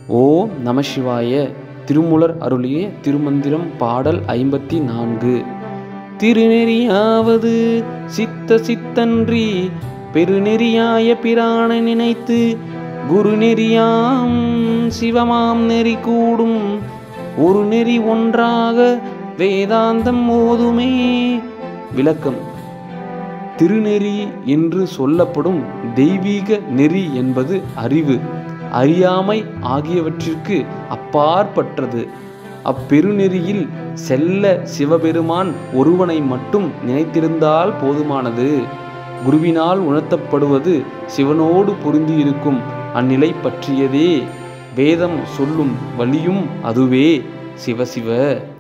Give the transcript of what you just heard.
ஓம் நம சிவாய திருமுலர் அருளிய திருமந்திரம் பாடல் ஐம்பத்தி நான்கு திருநெறியாவது சித்த சித்தன்றி பெருநெறியாய பிரான நினைத்து குருநெறியாம் சிவமாம் நெறி கூடும் ஒரு நெறி ஒன்றாக வேதாந்தம் ஓதுமே விளக்கம் திருநெறி என்று சொல்லப்படும் தெய்வீக நெறி என்பது அறிவு அறியாமை ஆகியவற்றிற்கு அப்பாற்பட்டது அப்பெருநெறியில் செல்ல சிவபெருமான் ஒருவனை மட்டும் நினைத்திருந்தால் போதுமானது குருவினால் உணர்த்தப்படுவது சிவனோடு பொருந்தியிருக்கும் அந்நிலை பற்றியதே வேதம் சொல்லும் வழியும் அதுவே சிவசிவ